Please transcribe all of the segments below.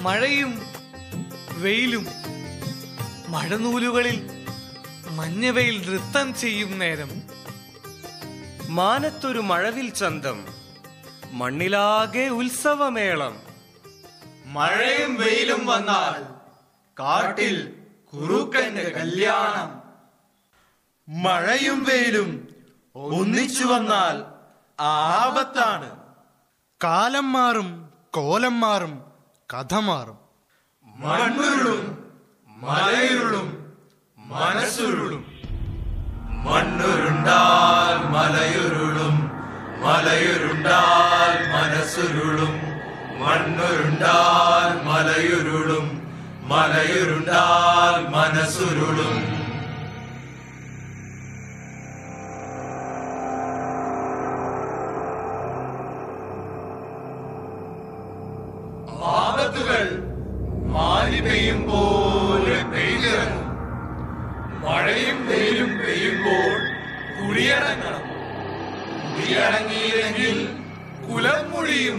മഴയും വെയിലും മഴനൂലുകളിൽ മഞ്ഞവെയിൽ നൃത്തം ചെയ്യും നേരം മാനത്തൊരു മഴവിൽ ചന്തം മണ്ണിലാകെ ഉത്സവമേളം മഴയും വെയിലും വന്നാൽ കാട്ടിൽ കുറുക്കന്റെ കല്യാണം മഴയും വെയിലും ഒന്നിച്ചു വന്നാൽ ആപത്താണ് കാലം മാറും കോലം മാറും കഥ മാറും മണ്ണുരുളും മലയുരുളും മനസ്സുരുളും മണ്ണുരുണ്ടാൽ മലയുരുളും മലയുരുണ്ടാൽ മനസ്സുരുളും മണ്ണുരുണ്ടാൽ മലയുരുളും മലയുരുണ്ടാൽ മനസ്സുരുളും ആപത്തുകൾ മാറി പെയ്യും പോലെ പെയ്തിറങ്ങും മഴയും വെയിലും പെയ്യുമ്പോൾ കുടിയടങ്ങണം കുടിയടങ്ങിയില്ലെങ്കിൽ കുലം മുഴിയും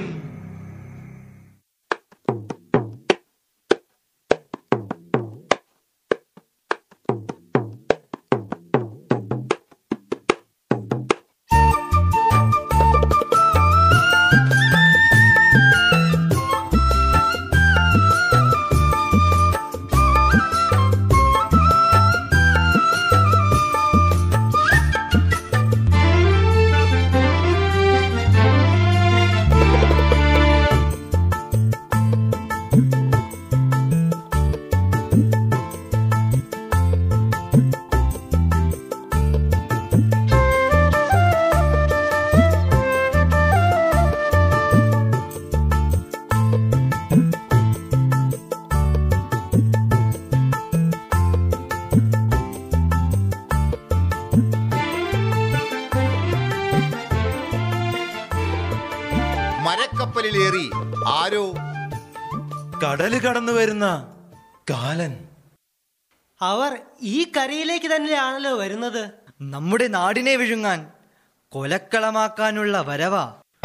മരക്കപ്പലിലേറി ആരോ കടല് കടന്നു വരുന്ന കാലൻ അവർ ഈ കരയിലേക്ക് തന്നെയാണല്ലോ വരുന്നത് നമ്മുടെ നാടിനെ വിഴുങ്ങാൻ കൊലക്കളമാക്കാനുള്ള വരവാ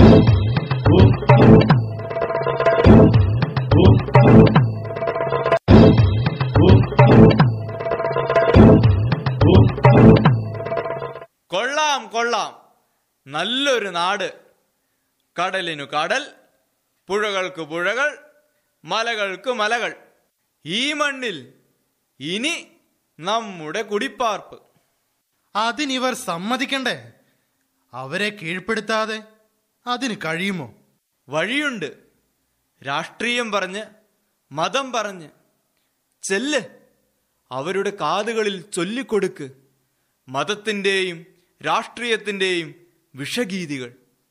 കൊള്ളാം കൊള്ളാം നല്ലൊരു നാട് കടലിനു കടൽ പുഴകൾക്ക് പുഴകൾ മലകൾക്ക് മലകൾ ഈ മണ്ണിൽ ഇനി നമ്മുടെ കുടിപ്പാർപ്പ് അതിനിവർ സമ്മതിക്കണ്ടേ അവരെ കീഴ്പ്പെടുത്താതെ അതിന് കഴിയുമോ വഴിയുണ്ട് രാഷ്ട്രീയം പറഞ്ഞ് മതം പറഞ്ഞ് ചെല്ല് അവരുടെ കാതുകളിൽ ചൊല്ലിക്കൊടുക്ക് മതത്തിൻ്റെയും രാഷ്ട്രീയത്തിൻ്റെയും വിഷഗീതികൾ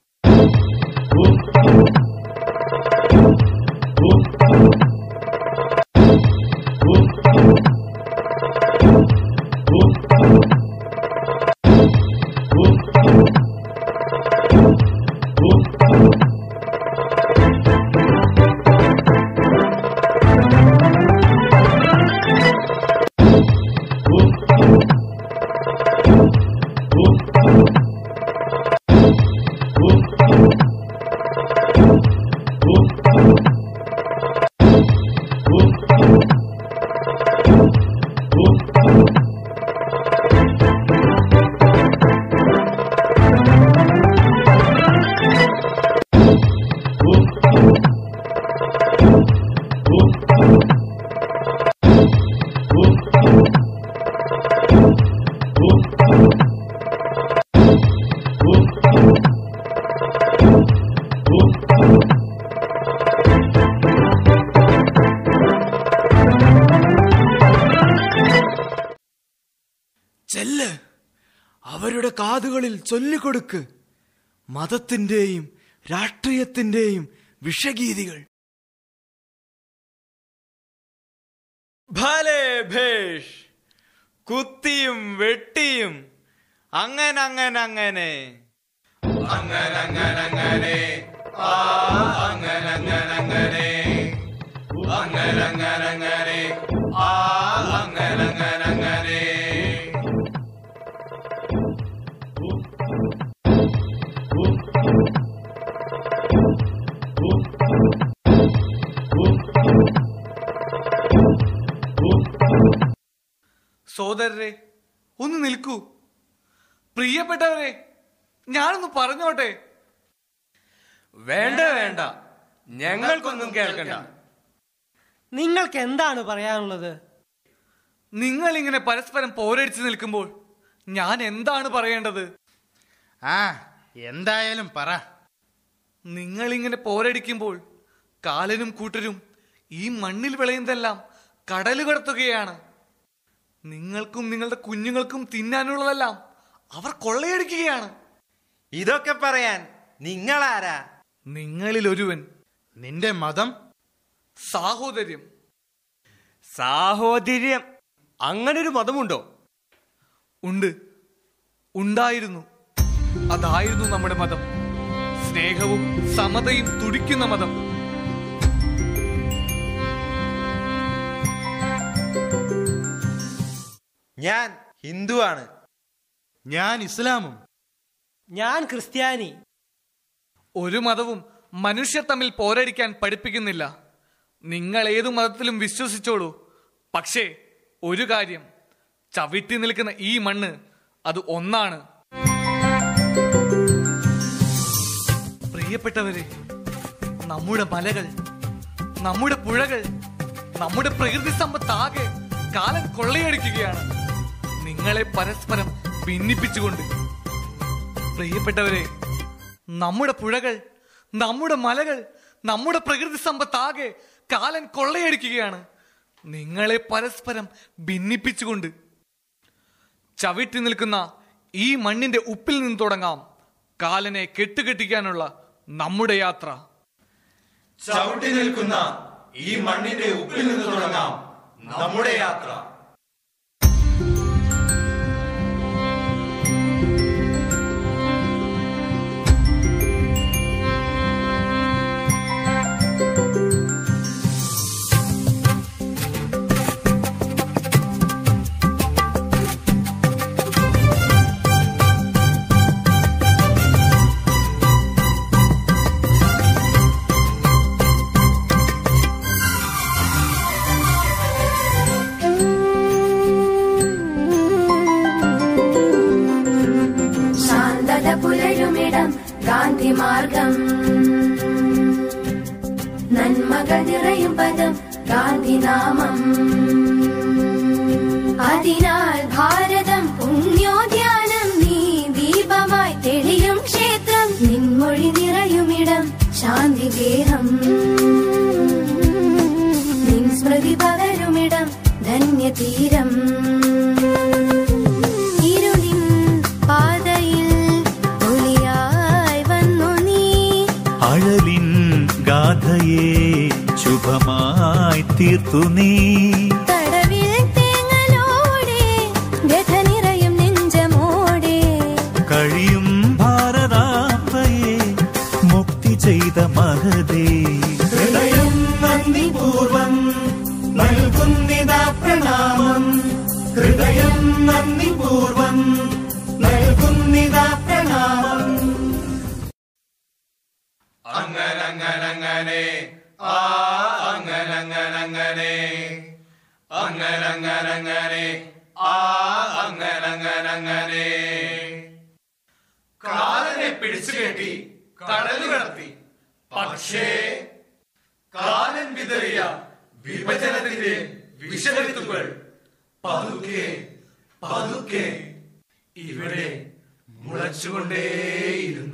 ചെല്ല് അവരുടെ കാതുകളിൽ ചൊല്ലിക്കൊടുക്ക് മതത്തിന്റെയും രാഷ്ട്രീയത്തിന്റെയും വിഷഗീതികൾ ഭലേ ഭേഷ് കുത്തിയും വെട്ടിയും അങ്ങനെ അങ്ങനെ അങ്ങനെ അങ്ങനെ അങ്ങനെ അങ്ങനെ ആ അങ്ങനെ അങ്ങനെ അങ്ങനെ അങ്ങനെ അങ്ങനെ അങ്ങനെ ആ അങ്ങനെ അങ്ങനെ അങ്ങനെ Thank you. സഹോദരരെ ഒന്ന് നിൽക്കൂ പ്രിയപ്പെട്ടവരെ ഞാനൊന്ന് പറഞ്ഞോട്ടെ വേണ്ട വേണ്ട ഞങ്ങൾക്കൊന്നും കേൾക്കണ്ട നിങ്ങൾക്ക് എന്താണ് പറയാനുള്ളത് നിങ്ങൾ ഇങ്ങനെ പരസ്പരം പോരടിച്ചു നിൽക്കുമ്പോൾ ഞാൻ എന്താണ് പറയേണ്ടത് ആ എന്തായാലും പറ നിങ്ങൾ ഇങ്ങനെ പോരടിക്കുമ്പോൾ കാലനും കൂട്ടരും ഈ മണ്ണിൽ വിളയുന്നതെല്ലാം കടല് കടത്തുകയാണ് നിങ്ങൾക്കും നിങ്ങളുടെ കുഞ്ഞുങ്ങൾക്കും തിന്നാനുള്ളതെല്ലാം അവർ കൊള്ളയടിക്കുകയാണ് ഇതൊക്കെ പറയാൻ നിങ്ങളാരാ നിങ്ങളിൽ ഒരുവൻ നിന്റെ മതം സാഹോദര്യം സാഹോദര്യം അങ്ങനൊരു മതമുണ്ടോ ഉണ്ട് ഉണ്ടായിരുന്നു അതായിരുന്നു നമ്മുടെ മതം സ്നേഹവും സമതയും തുടിക്കുന്ന മതം ഞാൻ ഹിന്ദുവാണ് ഞാൻ ഇസ്ലാമും ഞാൻ ക്രിസ്ത്യാനി ഒരു മതവും മനുഷ്യർ തമ്മിൽ പോരടിക്കാൻ പഠിപ്പിക്കുന്നില്ല നിങ്ങൾ ഏതു മതത്തിലും വിശ്വസിച്ചോളൂ പക്ഷേ ഒരു കാര്യം ചവിട്ടി നിൽക്കുന്ന ഈ മണ്ണ് അത് ഒന്നാണ് പ്രിയപ്പെട്ടവരെ നമ്മുടെ മലകൾ നമ്മുടെ പുഴകൾ നമ്മുടെ പ്രകൃതി സമ്പത്താകെ കാലം കൊള്ളയടിക്കുകയാണ് നിങ്ങളെ പരസ്പരം ഭിന്നിപ്പിച്ചുകൊണ്ട് പ്രിയപ്പെട്ടവരെ നമ്മുടെ പുഴകൾ നമ്മുടെ മലകൾ നമ്മുടെ പ്രകൃതി സമ്പത്താകെ കാലൻ കൊള്ളയടിക്കുകയാണ് നിങ്ങളെ പരസ്പരം ഭിന്നിപ്പിച്ചുകൊണ്ട് ചവിട്ടി നിൽക്കുന്ന ഈ മണ്ണിന്റെ ഉപ്പിൽ നിന്ന് തുടങ്ങാം കാലനെ കെട്ടുകെട്ടിക്കാനുള്ള നമ്മുടെ യാത്ര ചവിട്ടി നിൽക്കുന്ന ഈ മണ്ണിന്റെ ഉപ്പിൽ നിന്ന് തുടങ്ങാം നമ്മുടെ യാത്ര ശാന്തത പുലരുമിടം ഗാന്ധിമാർഗം നന്മകൾ നിറയും പദം ഗാന്ധിനാമം അതിനാൽ ഭാരതം പുണ്യോദ്യാനം നീ ദീപമായി തെളിയും ക്ഷേത്രം നിൻമൊഴി നിറയുമിടം ശാന്തി ഗേഹം നിൻ സ്മൃതി പകരുമിടം ധന്യതീരം ഇരുളിൻ പാതയിൽ ഒളിയായി വന്നു നീ അഴലിൻ ഗാഥയെ ശുഭമായി തീർത്തു നീ തടവിൽ തേങ്ങലോടെ വ്യഥ നിറയും നെഞ്ചമോടെ കഴിയും ഭാരതാംബയെ മുക്തി ചെയ്ത മഹതേ ഹൃദയം നന്ദിപൂർവം നൽകുന്നിതാ പ്രണാമം ഹൃദയം നന്ദിപൂർവം നൽകുന്നിതാ പ്രണാമം അങ്ങനങ്ങനങ്ങനെ ആ അങ്ങനങ്ങനങ്ങനെ അങ്ങനങ്ങനങ്ങനെ ആ അങ്ങനങ്ങനങ്ങനെ കാലനെ പിടിച്ചു കെട്ടി കടല് കടത്തി പക്ഷേ കാലൻ വിതറിയ വിഭജനത്തിന്റെ വിഷവിത്തുകൾ പതുക്കെ പതുക്കെ ഇവിടെ മുളച്ചുകൊണ്ടേയിരുന്നു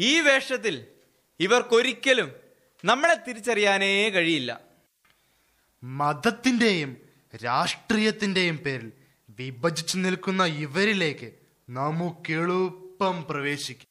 ഈ വേഷത്തിൽ ഇവർക്കൊരിക്കലും നമ്മളെ തിരിച്ചറിയാനേ കഴിയില്ല മതത്തിന്റെയും രാഷ്ട്രീയത്തിന്റെയും പേരിൽ വിഭജിച്ചു നിൽക്കുന്ന ഇവരിലേക്ക് നമുക്ക് എളുപ്പം പ്രവേശിക്കാം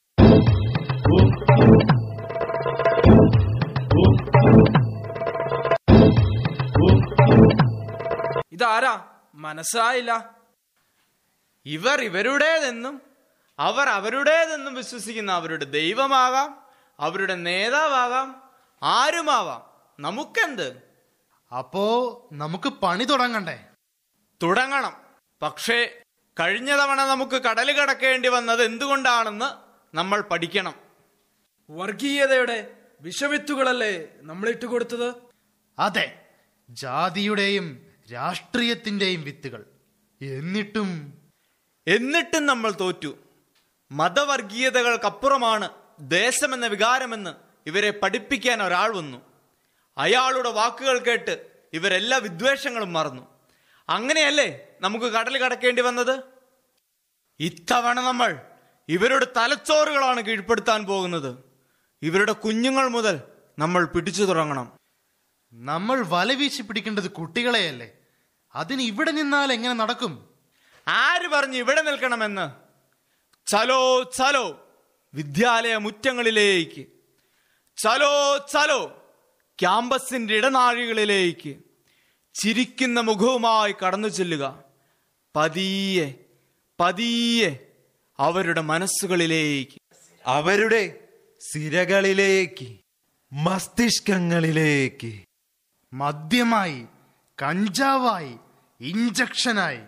ഇതാരാ മനസ്സായില്ല ഇവർ ഇവരുടേതെന്നും അവർ അവരുടേതെന്നും വിശ്വസിക്കുന്ന അവരുടെ ദൈവമാകാം അവരുടെ നേതാവാകാം ആരുമാവാം നമുക്കെന്ത് അപ്പോ നമുക്ക് പണി തുടങ്ങണ്ടേ തുടങ്ങണം പക്ഷേ കഴിഞ്ഞ തവണ നമുക്ക് കടൽ കടക്കേണ്ടി വന്നത് എന്തുകൊണ്ടാണെന്ന് നമ്മൾ പഠിക്കണം വർഗീയതയുടെ വിഷവിത്തുകളല്ലേ നമ്മൾ ഇട്ടുകൊടുത്തത് അതെ ജാതിയുടെയും രാഷ്ട്രീയത്തിന്റെയും വിത്തുകൾ എന്നിട്ടും എന്നിട്ടും നമ്മൾ തോറ്റു മതവർഗീയതകൾക്കപ്പുറമാണ് ദേശമെന്ന വികാരമെന്ന് ഇവരെ പഠിപ്പിക്കാൻ ഒരാൾ വന്നു അയാളുടെ വാക്കുകൾ കേട്ട് ഇവരെല്ലാ വിദ്വേഷങ്ങളും മറന്നു അങ്ങനെയല്ലേ നമുക്ക് കടൽ കടക്കേണ്ടി വന്നത് ഇത്തവണ നമ്മൾ ഇവരുടെ തലച്ചോറുകളാണ് കീഴ്പ്പെടുത്താൻ പോകുന്നത് ഇവരുടെ കുഞ്ഞുങ്ങൾ മുതൽ നമ്മൾ പിടിച്ചു തുടങ്ങണം നമ്മൾ വല വീശി പിടിക്കേണ്ടത് കുട്ടികളെയല്ലേ അതിന് ഇവിടെ നിന്നാൽ എങ്ങനെ നടക്കും ആര് പറഞ്ഞു ഇവിടെ നിൽക്കണമെന്ന് ചലോ ചലോ വിദ്യാലയ മുറ്റങ്ങളിലേക്ക് ചലോ ചലോ ക്യാമ്പസിന്റെ ഇടനാഴികളിലേക്ക് ചിരിക്കുന്ന മുഖവുമായി കടന്നു ചെല്ലുക പതിയെ പതിയെ അവരുടെ മനസ്സുകളിലേക്ക് അവരുടെ സിരകളിലേക്ക് മസ്തിഷ്കങ്ങളിലേക്ക് മദ്യമായി കഞ്ചാവായി ഇഞ്ചക്ഷനായി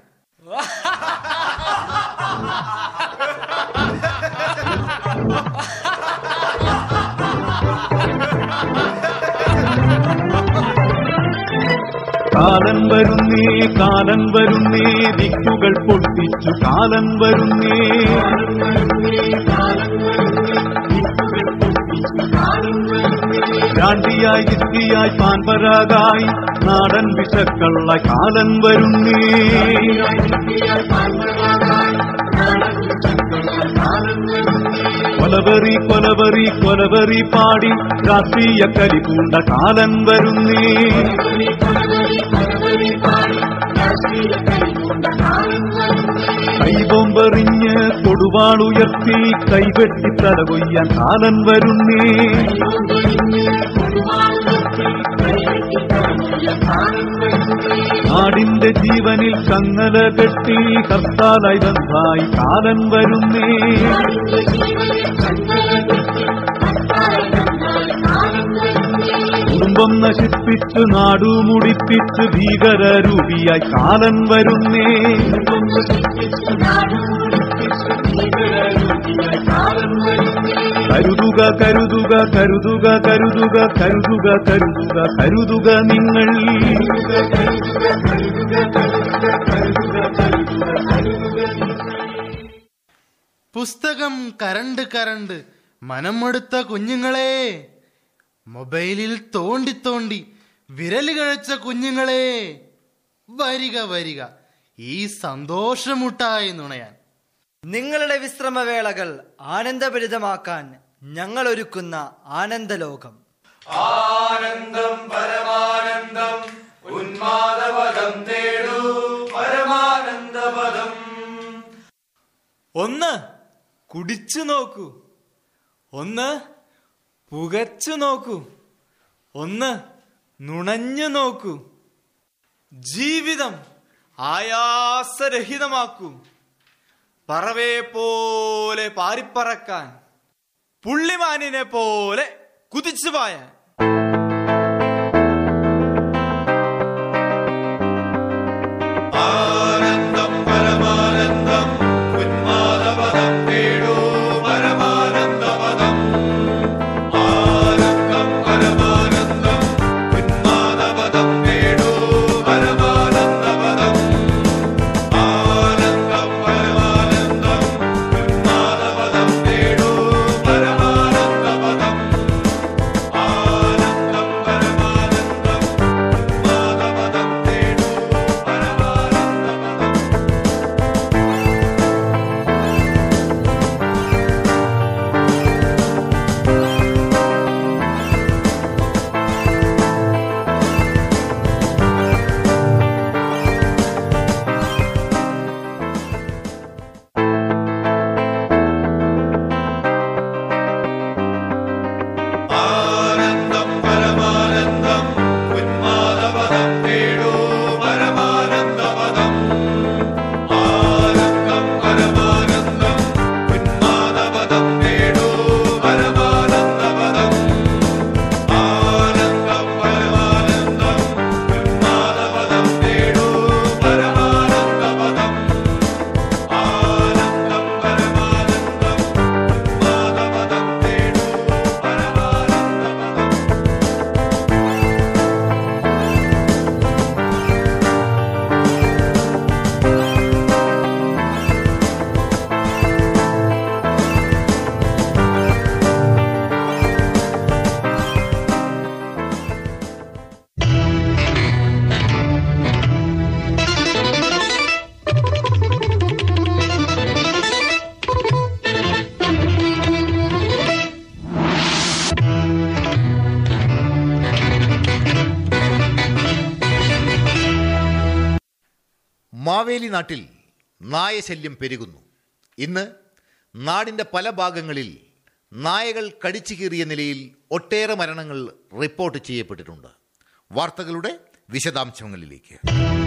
കാലൻ വരുന്നേ കാലൻ വരുന്നേ ദിക്കുകൾ പൊട്ടിച്ചു കാലൻ വരുന്നേ ചാണ്ടിയായി ചിത്തിയായി പാൻപരാഗായി നാടൻ വിഷക്കള്ള കാലൻ വരുന്നേ കൊലവറി കൊലവറി കൊലവറി പാടി രാഷ്ട്രീയ കലി പൂണ്ട കാലൻ വരുന്നേ കൈബോമ്പെറിഞ്ഞ് കൊടുവാളുയർത്തി കൈവെട്ടി തല കൊയ്യാൻ കാലൻ വരുന്നേ നാടിന്റെ ജീവനിൽ ചങ്ങല കെട്ടി ഹർത്താലായി ബന്ധായി കാലൻ വരുന്നേ കുടുംബം നശിപ്പിച്ചു നാടു മുടിപ്പിച്ചു ഭീകരരൂപിയായി കാലൻ വരുന്നേ കരുതുക കരുതുക കരുതുക കരുതുക കരുതുക കരുതുക കരുതുക നിങ്ങൾ പുസ്തകം കരണ്ട് കരണ്ട് മനമെടുത്ത കുഞ്ഞുങ്ങളെ മൊബൈലിൽ തോണ്ടി തോണ്ടി വിരല് കഴിച്ച കുഞ്ഞുങ്ങളെ വരിക വരിക ഈ സന്തോഷമുട്ടായി നുണയാൻ നിങ്ങളുടെ വിശ്രമവേളകൾ ആനന്ദഭരിതമാക്കാൻ ഞങ്ങൾ ഒരുക്കുന്ന ആനന്ദലോകം ആനന്ദം പരമാനന്ദം ഉന്മാദപദം തേടൂ പരമാനന്ദപദം ഒന്ന് കുടിച്ചു നോക്കൂ ഒന്ന് പുകച്ചു നോക്കൂ ഒന്ന് നുണഞ്ഞു നോക്കൂ ജീവിതം ആയാസരഹിതമാക്കൂ പറവയെ പോലെ പാറിപ്പറക്കാൻ പുള്ളിമാനിനെ പോലെ കുതിച്ചു പായാൻ ആനന്ദം പരമാനന്ദം ഉന്മാദപദം തേടൂ പരമാനന്ദപദം ആനന്ദം പരമാനന്ദം ഉന്മാദപദം തേടൂ പരമാനന്ദപദം ആനന്ദം പരമാനന്ദം ഉന്മാദപദം തേടൂ പരമാനന്ദപദം മാവേലി നാട്ടിൽ നായശല്യം പെരുകുന്നു ഇന്ന് നാടിൻ്റെ പല ഭാഗങ്ങളിൽ നായകൾ കടിച്ചു കീറിയ നിലയിൽ ഒട്ടേറെ മരണങ്ങൾ റിപ്പോർട്ട് ചെയ്യപ്പെട്ടിട്ടുണ്ട് വാർത്തകളുടെ വിശദാംശങ്ങളിലേക്ക്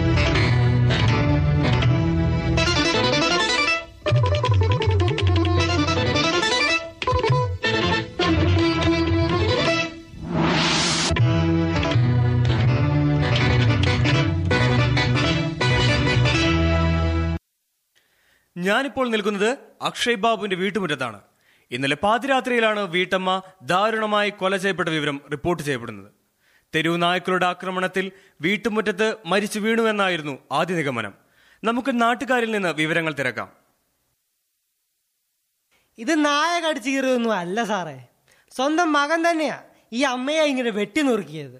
ഞാനിപ്പോൾ നിൽക്കുന്നത് അക്ഷയ് ബാബുവിന്റെ വീട്ടുമുറ്റത്താണ് ഇന്നലെ പാതിരാത്രിയിലാണ് വീട്ടമ്മ ദാരുണമായി കൊല ചെയ്യപ്പെട്ട വിവരം റിപ്പോർട്ട് ചെയ്യപ്പെടുന്നത് തെരുവ് നായ്ക്കളുടെ ആക്രമണത്തിൽ വീട്ടുമുറ്റത്ത് മരിച്ചു വീണുവെന്നായിരുന്നു ആദ്യ നിഗമനം നമുക്ക് നാട്ടുകാരിൽ നിന്ന് വിവരങ്ങൾ തിരക്കാം ഇത് നായ കടിച്ചു കീറിയൊന്നും അല്ല സാറേ സ്വന്തം മകൻ തന്നെയാ ഈ അമ്മയെ ഇങ്ങനെ വെട്ടി നുറുക്കിയത്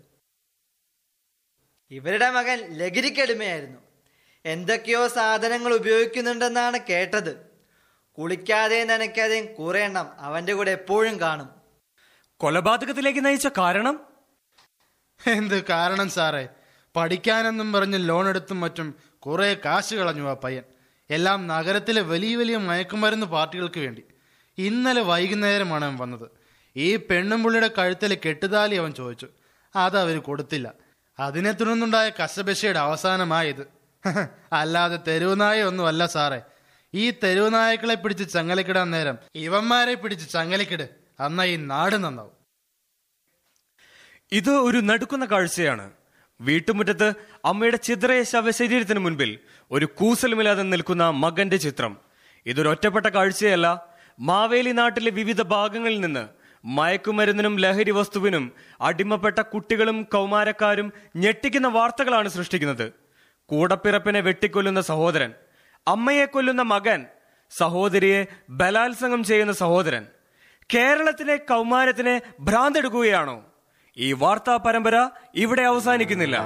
ഇവരുടെ മകൻ ലഹരിക്കടിമയായിരുന്നു എന്തൊക്കെയോ സാധനങ്ങൾ ഉപയോഗിക്കുന്നുണ്ടെന്നാണ് കേട്ടത് കുളിക്കാതെയും നനയ്ക്കാതെയും കുറെ എണ്ണം അവന്റെ കൂടെ എപ്പോഴും കാണും കൊലപാതകത്തിലേക്ക് നയിച്ച കാരണം എന്ത് കാരണം സാറേ പഠിക്കാനെന്നും പറഞ്ഞ് ലോൺ എടുത്തും മറ്റും കുറെ കാശ് കളഞ്ഞു ആ പയ്യൻ എല്ലാം നഗരത്തിലെ വലിയ വലിയ മയക്കുമരുന്ന് പാർട്ടികൾക്ക് വേണ്ടി ഇന്നലെ വൈകുന്നേരമാണ് അവൻ വന്നത് ഈ പെണ്ണും പുള്ളിയുടെ കഴുത്തിൽ കെട്ടുതാലി അവൻ ചോദിച്ചു അത് അവർ കൊടുത്തില്ല അതിനെ തുടർന്നുണ്ടായ കശപശയുടെ അവസാനമായത് അല്ലാതെ തെരുവുനായ ഒന്നും അല്ല സാറേ ഈ തെരുവുനായക്കളെ പിടിച്ച് ചങ്ങലക്കിടാൻ നേരം ഇവന്മാരെ പിടിച്ച് ചങ്ങലക്കിട് അന്നാ ഈ നാട് നന്നാവും ഇത് ഒരു നടുക്കുന്ന കാഴ്ചയാണ് വീട്ടുമുറ്റത്ത് അമ്മയുടെ ചിതറയ ശവശരീരത്തിന് മുൻപിൽ ഒരു കൂസലുമില്ലാതെ നിൽക്കുന്ന മകന്റെ ചിത്രം ഇതൊരു ഒറ്റപ്പെട്ട കാഴ്ചയല്ല മാവേലി നാട്ടിലെ വിവിധ ഭാഗങ്ങളിൽ നിന്ന് മയക്കുമരുന്നിനും ലഹരി വസ്തുവിനും അടിമപ്പെട്ട കുട്ടികളും കൗമാരക്കാരും ഞെട്ടിക്കുന്ന വാർത്തകളാണ് സൃഷ്ടിക്കുന്നത് കൂടപ്പിറപ്പിനെ വെട്ടിക്കൊല്ലുന്ന സഹോദരൻ അമ്മയെ കൊല്ലുന്ന മകൻ സഹോദരിയെ ബലാത്സംഗം ചെയ്യുന്ന സഹോദരൻ കേരളത്തിലെ കൗമാരത്തിനെ ഭ്രാന്തെടുക്കുകയാണോ ഈ വാർത്താ പരമ്പര ഇവിടെ അവസാനിക്കുന്നില്ല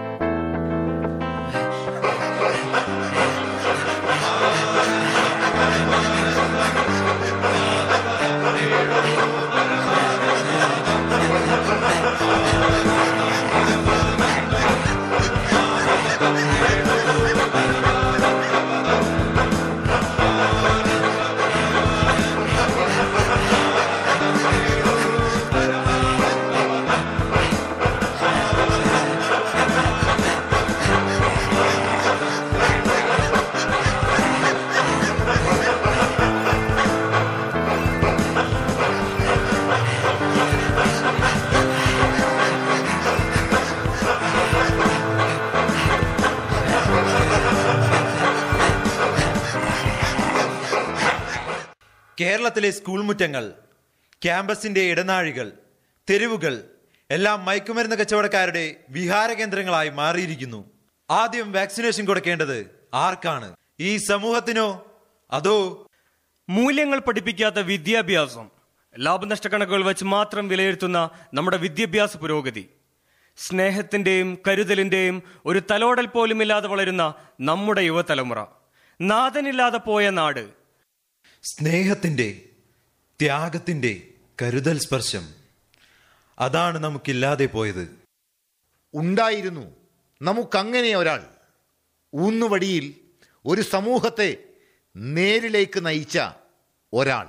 കേരളത്തിലെ സ്കൂൾ മുറ്റങ്ങൾ ക്യാമ്പസിന്റെ ഇടനാഴികൾ തെരുവുകൾ എല്ലാം മയക്കുമരുന്ന് കച്ചവടക്കാരുടെ വിഹാര കേന്ദ്രങ്ങളായി മാറിയിരിക്കുന്നു ആദ്യം വാക്സിനേഷൻ കൊടുക്കേണ്ടത് ആർക്കാണ് ഈ സമൂഹത്തിനോ അതോ മൂല്യങ്ങൾ പഠിപ്പിക്കാത്ത വിദ്യാഭ്യാസം ലാഭനഷ്ട കണക്കുകൾ വെച്ച് മാത്രം വിലയിരുത്തുന്ന നമ്മുടെ വിദ്യാഭ്യാസ പുരോഗതി സ്നേഹത്തിന്റെയും കരുതലിന്റെയും ഒരു തലോടൽ പോലും ഇല്ലാതെ വളരുന്ന നമ്മുടെ യുവതലമുറ നാഥനില്ലാതെ പോയ നാട് സ്നേഹത്തിന്റെ ത്യാഗത്തിന്റെ കരുതൽ സ്പർശം അതാണ് നമുക്കില്ലാതെ പോയത് ഉണ്ടായിരുന്നു നമുക്കങ്ങനെ ഒരാൾ ഊന്നുവടിയിൽ ഒരു സമൂഹത്തെ നേരിലേക്ക് നയിച്ച ഒരാൾ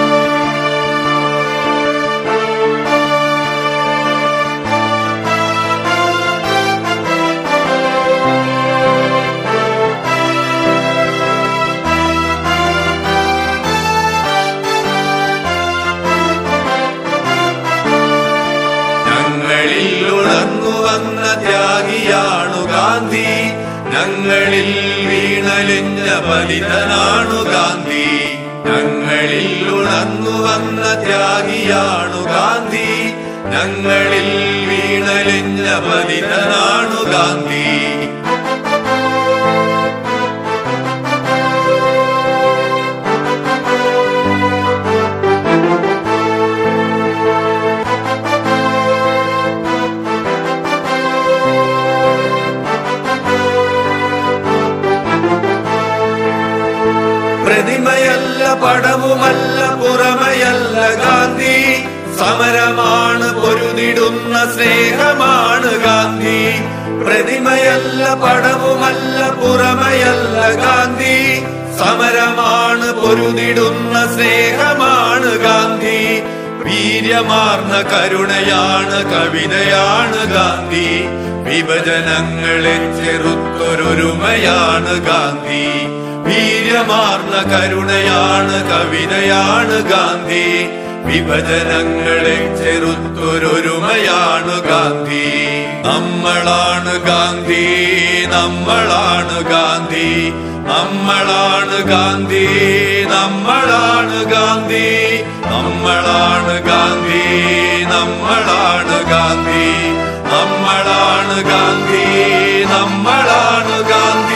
ഞങ്ങളിൽ ഉണർന്നു വന്ന ത്യാഗിയാണു ഗാന്ധി ഞങ്ങളിൽ വീണലിഞ്ഞ പതിതനാണു ഗാന്ധി ഞങ്ങളിൽ ഉണർന്നു വന്ന ത്യാഗിയാണു ഗാന്ധി ഞങ്ങളിൽ വീണലിഞ്ഞ പതിതനാണു ഗാന്ധി പ്രതിമയല്ല പടവുമല്ല പുറമയല്ല ഗാന്ധി സമരമാണ് പൊരുതിടുന്ന സ്നേഹമാണ് ഗാന്ധി പ്രതിമയല്ല പടവുമല്ല പുറ വെറുമുറമയല്ല ഗാന്ധി സമരമാണ് പൊരുതിടുന്ന സ്നേഹമാണ് ഗാന്ധി വീര്യമാർന്ന കരുണയാണ് കവിതയാണ് ഗാന്ധി വിഭജനങ്ങളെ ചെറുത്തൊരൊരുമയാണ് ഗാന്ധി വീര്യമാർന്ന കരുണയാണ് കവിതയാണ് ഗാന്ധി വിഭജനങ്ങളെ ചെറുത്തൊരൊരുമയാണ് ഗാന്ധി നമ്മളാണ് ഗാന്ധി നമ്മളാണ് ഗാന്ധി നമ്മളാണ് ഗാന്ധി നമ്മളാണ് ഗാന്ധി നമ്മളാണ് ഗാന്ധി നമ്മളാണ് ഗാന്ധി നമ്മളാണ് ഗാന്ധി നമ്മളാണ് ഗാന്ധി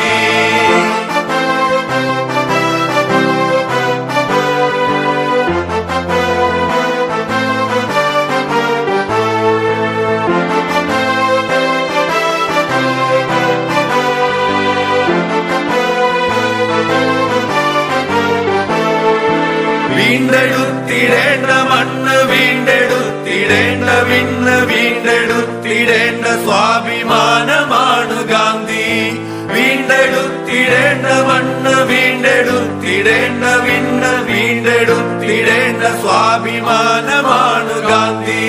വീണ്ടെടുത്തിടേണ്ട മണ്ണ് വീണ്ടെടുത്തിടേണ്ട വിണ്ണ് വീണ്ടെടുത്തിടേണ്ട സ്വാഭിമാനമാണ് ഗാന്ധി വീണ്ടെടുത്തിടേണ്ട മണ്ണ് വീണ്ടെടുത്തിടേണ്ട വിണ്ണ് വീണ്ടെടുത്തിടേണ്ട സ്വാഭിമാനമാണ് ഗാന്ധി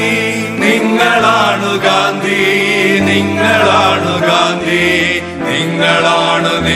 നിങ്ങളാണ് ഗാന്ധി നിങ്ങളാണ് ഗാന്ധി നിങ്ങളാണ്